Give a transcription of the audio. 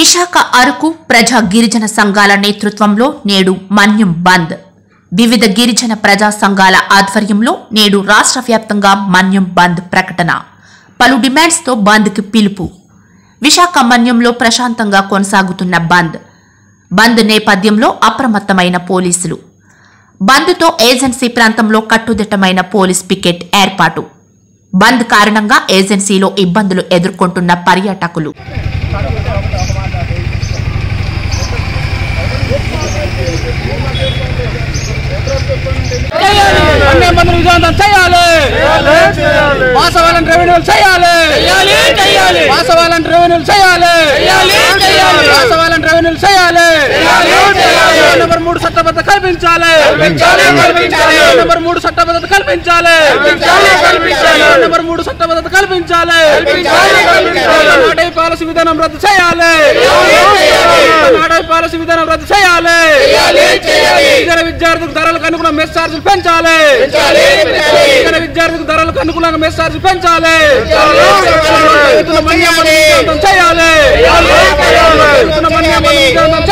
విశాఖ అరకు ప్రజా గిరిజన సంఘాల నేతృత్వంలో నేడు మన్యం బంద్ వివిధ గిరిజన ప్రజా సంఘాల ఆధ్వర్యంలో నేడు రాష్ట్ర వ్యాప్తంగా మన్యం బంద్ ప్రకటన పలు డిమాండ్స్తో బంద్కి పిలుపు విశాఖ మన్యంలో ప్రశాంతంగా కొనసాగుతున్న బంద్ బంద్ నేపథ్యంలో అప్రమత్తమైన పోలీసులు బంద్తో ఏజెన్సీ ప్రాంతంలో కట్టుదిట్టమైన పోలీస్ పికెట్ ఏర్పాటు బంద్ కారణంగా ఏజెన్సీలో ఇబ్బందులు ఎదుర్కొంటున్న పర్యాటకులు అన్ని మందులు విజయవంతం చేయాలి వాసవాలను రెవెన్యూలు చేయాలి వాసవాలను రెవెన్యూలు చేయాలి వాసవాలను రెవెన్యూలు చేయాలి నెంబర్ మూడు చట్టబద్ధ కల్పించాలి నెంబర్ మూడు చట్టబద్ధత కల్పించాలి నెంబర్ మూడు చట్టబద్ధత కల్పించాలి నాటై పాలసీ విధానం రద్దు చేయాలి నాటై పాలసీ విధానం రద్దు చేయాలి ఇతర విద్యార్థులకు ధరలకు అనుగుణ మెస్ ఛార్జీలు పెంచాలి ఇతర విద్యార్థులకు ధరలకు అనుగుణంగా మెస్ ఛార్జీలు పెంచాలి రైతుల మన్యం విజయవంతం చేయాలి రైతుల మన్యం విజయవంతం